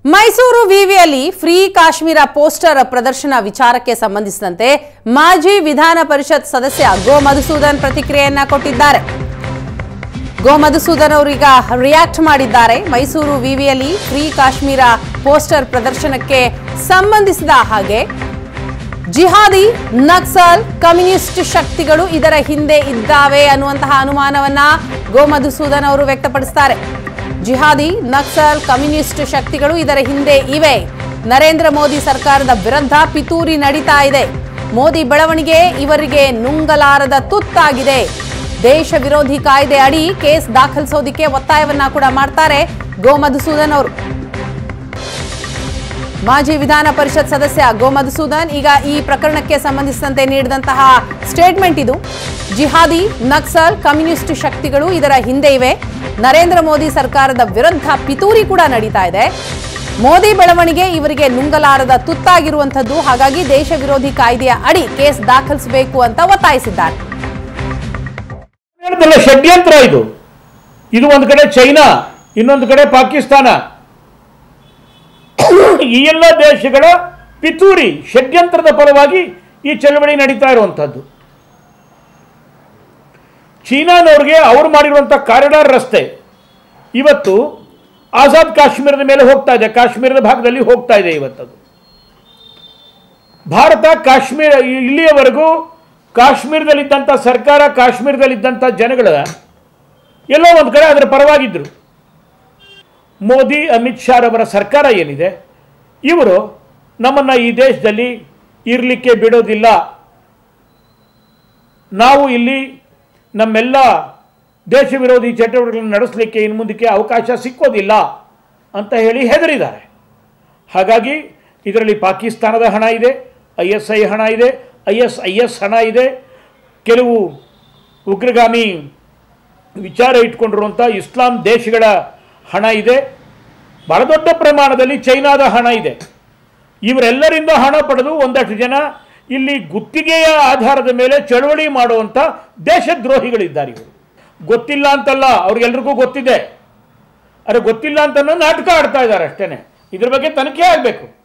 ಮೈಸೂರು ವಿವಿಯಲ್ಲಿ free Kashmir poster ಪ್ರದರ್ಶನ ವಿಚಾರಕ್ಕೆ ಸಂಬಂಧಿಸಿದಂತೆ ಮಾಜಿ ವಿಧಾನ ಪರಿಷತ್ ಸದಸ್ಯ ಗೋ ಮಧುಸೂದನ್ ಪ್ರತಿಕ್ರಿಯೆಯನ್ನ ಕೊಟ್ಟಿದ್ದಾರೆ ಗೋ ಮಧುಸೂದನ್ ಅವರೀಗ ರಿಯಾಕ್ಟ್ ಮಾಡಿದ್ದಾರೆ ಮೈಸೂರು ವಿವಿಯಲ್ಲಿ ಫ್ರೀ ಕಾಶ್ಮೀರ ಪೋಸ್ಟರ್ ಪ್ರದರ್ಶನಕ್ಕೆ ಸಂಬಂಧಿಸಿದ ಹಾಗೆ ಜಿಹಾದಿ ನಕ್ಸಲ್ ಕಮ್ಯುನಿಸ್ಟ್ ಶಕ್ತಿಗಳು ಇದರ ಹಿಂದೆ ಇದ್ದಾವೆ ಅನ್ನುವಂತಹ ಅನುಮಾನವನ್ನ ಗೋ ಮಧುಸೂದನ್ ಅವರು ವ್ಯಕ್ತಪಡಿಸ್ತಾರೆ ಜಿಹಾದಿ ನಕ್ಸಲ್ ಕಮ್ಯುನಿಸ್ಟ್ ಶಕ್ತಿಗಳು ಇದರ ಹಿಂದೆ ಇವೆ ನರೇಂದ್ರ ಮೋದಿ ಸರ್ಕಾರದ ವಿರುದ್ಧ ಪಿತೂರಿ ನಡೀತಾ ಇದೆ ಮೋದಿ ಬೆಳವಣಿಗೆ ಇವರಿಗೆ ನುಂಗಲಾರದ ತುತ್ತಾಗಿದೆ ದೇಶ ವಿರೋಧಿ ಕಾಯ್ದೆ ಅಡಿ ಕೇಸ್ ದಾಖಲಿಸೋದಿಕ್ಕೆ ಒತ್ತಾಯವನ್ನ ಕೂಡ ಮಾಡ್ತಾರೆ ಗೋ ಮಧುಸೂದನ್ ಅವರು ಮಾಜಿ ವಿಧಾನ ಪರಿಷತ್ ಸದಸ್ಯ ಗೋ ಮಧುಸೂದನ್ ಈಗ ಈ ಪ್ರಕರಣಕ್ಕೆ ಸಂಬಂಧಿಸಿದಂತೆ ನೀಡಿದಂತಹ ಸ್ಟೇಟ್ಮೆಂಟ್ ಇದು ಜಿಹಾದಿ ನಕ್ಸಲ್ ಕಮ್ಯುನಿಸ್ಟ್ ಶಕ್ತಿಗಳು ಇದರ ಹಿಂದೆ ಇವೆ ನರೇಂದ್ರ ಮೋದಿ ಸರ್ಕಾರದ ವಿರುದ್ಧ ಪಿತೂರಿ ಕೂಡ ನಡೀತಾ ಇದೆ ಮೋದಿ ಬೆಳವಣಿಗೆ ಇವರಿಗೆ ನುಂಗಲಾರದ ತುತ್ತಾಗಿರುವಂಥದ್ದು ಹಾಗಾಗಿ ದೇಶ ವಿರೋಧಿ ಕಾಯ್ದೆಯ ಅಡಿ ಕೇಸ್ ದಾಖಲಿಸಬೇಕು ಅಂತ ಒತ್ತಾಯಿಸಿದ್ದಾರೆ ಹೇಳ್ದಲ್ಲ ಷಡ್ಯಂತ್ರ ಇದು ಇದು ಒಂದು ಕಡೆ ಚೈನಾ ಇನ್ನೊಂದು ಕಡೆ ಪಾಕಿಸ್ತಾನ ಈ ಎಲ್ಲ ದೇಶಗಳ ಪಿತೂರಿ ಷಡ್ಯಂತ್ರದ ಫಲವಾಗಿ ಈ ಚಳವಳಿ ನಡೀತಾ ಇರುವಂಥದ್ದು ಚೀನಾನವ್ರಿಗೆ ಅವರು ಮಾಡಿರುವಂಥ ಕಾರಿಡಾರ್ ರಸ್ತೆ ಇವತ್ತು ಆಜಾದ್ ಕಾಶ್ಮೀರದ ಮೇಲೆ ಹೋಗ್ತಾ ಇದೆ ಕಾಶ್ಮೀರದ ಭಾಗದಲ್ಲಿ ಹೋಗ್ತಾ ಇದೆ ಇವತ್ತದು ಭಾರತ ಕಾಶ್ಮೀರ ಇಲ್ಲಿಯವರೆಗೂ ಕಾಶ್ಮೀರದಲ್ಲಿದ್ದಂಥ ಸರ್ಕಾರ ಕಾಶ್ಮೀರದಲ್ಲಿದ್ದಂಥ ಜನಗಳ ಎಲ್ಲೋ ಒಂದು ಕಡೆ ಅದರ ಪರವಾಗಿದ್ದರು ಮೋದಿ ಅಮಿತ್ ಶಾ ರವರ ಸರ್ಕಾರ ಏನಿದೆ ಇವರು ನಮ್ಮನ್ನು ಈ ದೇಶದಲ್ಲಿ ಇರಲಿಕ್ಕೆ ಬಿಡೋದಿಲ್ಲ ನಾವು ಇಲ್ಲಿ ನಮ್ಮೆಲ್ಲ ದೇಶ ವಿರೋಧಿ ಚಟುವಟಿಕೆಗಳನ್ನು ನಡೆಸಲಿಕ್ಕೆ ಇನ್ನು ಮುಂದಕ್ಕೆ ಅವಕಾಶ ಸಿಕ್ಕೋದಿಲ್ಲ ಅಂತ ಹೇಳಿ ಹೆದರಿದ್ದಾರೆ ಹಾಗಾಗಿ ಇದರಲ್ಲಿ ಪಾಕಿಸ್ತಾನದ ಹಣ ಇದೆ ಐ ಎಸ್ ಐ ಹಣ ಇದೆ ಐ ಎಸ್ ಐ ಎಸ್ ಹಣ ಇದೆ ಕೆಲವು ಉಗ್ರಗಾಮಿ ವಿಚಾರ ಇಟ್ಕೊಂಡಿರುವಂಥ ಇಸ್ಲಾಂ ದೇಶಗಳ ಹಣ ಇದೆ ಬಹಳ ದೊಡ್ಡ ಪ್ರಮಾಣದಲ್ಲಿ ಚೈನಾದ ಹಣ ಇದೆ ಇವರೆಲ್ಲರಿಂದ ಹಣ ಪಡೆದು ಒಂದಷ್ಟು ಜನ ಇಲ್ಲಿ ಗುತ್ತಿಗೆಯ ಆಧಾರದ ಮೇಲೆ ಚಳವಳಿ ಮಾಡುವಂಥ ದೇಶದ್ರೋಹಿಗಳಿದ್ದಾರೆ ಇವರು ಗೊತ್ತಿಲ್ಲ ಅಂತಲ್ಲ ಅವ್ರಿಗೆಲ್ರಿಗೂ ಗೊತ್ತಿದೆ ಅರೆ ಗೊತ್ತಿಲ್ಲ ಅಂತ ನಾಟಕ ಆಡ್ತಾ ಇದ್ದಾರೆ ಅಷ್ಟೇ ಇದ್ರ ಬಗ್ಗೆ ತನಿಖೆ ಆಗಬೇಕು